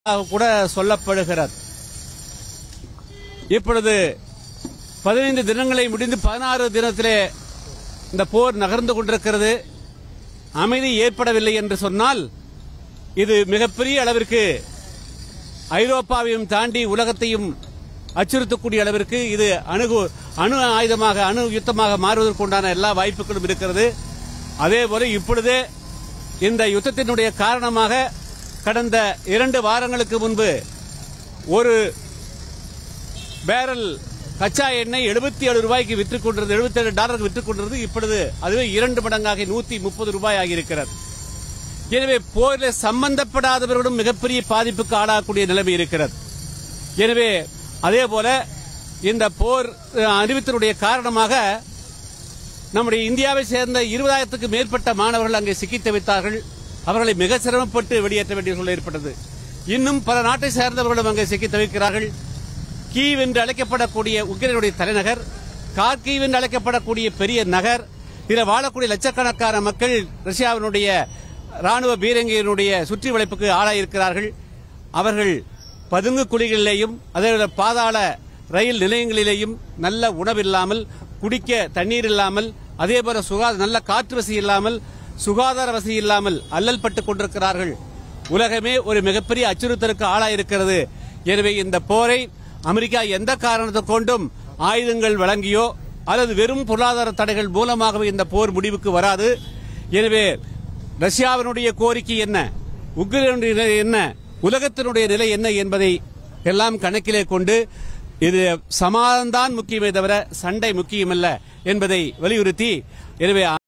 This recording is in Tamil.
கூட சொல்லப்படுகிறது இப்பொழுது பதினைந்து தினங்களை முடிந்து பதினாறு தினத்திலே இந்த போர் நகர்ந்து கொண்டிருக்கிறது அமைதி ஏற்படவில்லை என்று சொன்னால் இது மிகப்பெரிய அளவிற்கு ஐரோப்பாவையும் தாண்டி உலகத்தையும் அச்சுறுத்தக்கூடிய அளவிற்கு இது அணுகு அணு ஆயுதமாக அணு யுத்தமாக மாறுவதற்குண்டான எல்லா வாய்ப்புகளும் இருக்கிறது அதே போல இப்பொழுதே இந்த யுத்தத்தினுடைய காரணமாக கடந்த இரண்டு வாரங்களுக்கு முன்பு ஒரு பேரல் கச்சா எண்ணெய் எழுபத்தி ஏழு ரூபாய்க்கு விற்றுக் கொண்டிருந்தது எழுபத்தி ஏழு டாலருக்கு விற்றுக் கொண்டிருந்தது இப்பொழுது அதுவே இரண்டு மடங்காக நூத்தி முப்பது ரூபாய் ஆகியிருக்கிறது எனவே போரில் சம்பந்தப்படாதவர்களும் மிகப்பெரிய பாதிப்புக்கு ஆளாகக்கூடிய நிலைமை இருக்கிறது எனவே அதே போல இந்த போர் அஹ், அறிவித்தனுடைய காரணமாக நம்முடைய இந்தியாவை சேர்ந்த இருபதாயிரத்துக்கு மேற்பட்ட மாணவர்கள் அங்கே சிக்கித் தவித்தார்கள் அவர்களை மிக சிரமப்பட்டு வெளியேற்ற வேண்டிய சூழல் ஏற்பட்டது இன்னும் பல நாட்டை சேர்ந்தவர்களும் அங்கே சிக்கித் தவிக்கிறார்கள் கீவ் என்று அழைக்கப்படக்கூடிய உக்ரைனுடைய தலைநகர் கார்கீவ் என்று அழைக்கப்படக்கூடிய பெரிய நகர் இதில் வாழக்கூடிய லட்சக்கணக்கான மக்கள் ரஷ்யாவினுடைய ராணுவ பீரங்கியினுடைய சுற்றி வளைப்புக்கு ஆளாயிருக்கிறார்கள் அவர்கள் பதுங்கு குழிகளிலேயும் அதேபோல பாதாள ரயில் நிலையங்களிலேயும் நல்ல உணவில்லாமல் குடிக்க தண்ணீர் இல்லாமல் அதேபோல சுகாதார நல்ல காற்று வசதி இல்லாமல் சுகாதார வசதி இல்லாமல் அல்லல் பட்டுக் கொண்டிருக்கிறார்கள் உலகமே ஒரு மிகப்பெரிய அச்சுறுத்தலுக்கு ஆளாயிருக்கிறது எனவே இந்த போரை அமெரிக்கா எந்த காரணத்தை கொண்டும் ஆயுதங்கள் வழங்கியோ அல்லது வெறும் பொருளாதார தடைகள் மூலமாகவே இந்த போர் முடிவுக்கு வராது எனவே ரஷ்யாவினுடைய கோரிக்கை என்ன உக்ரைனுடைய நிலை என்ன உலகத்தினுடைய நிலை என்ன என்பதை எல்லாம் கணக்கிலே கொண்டு இது சமாதானம் முக்கியமே தவிர சண்டை முக்கியமல்ல என்பதை வலியுறுத்தி எனவே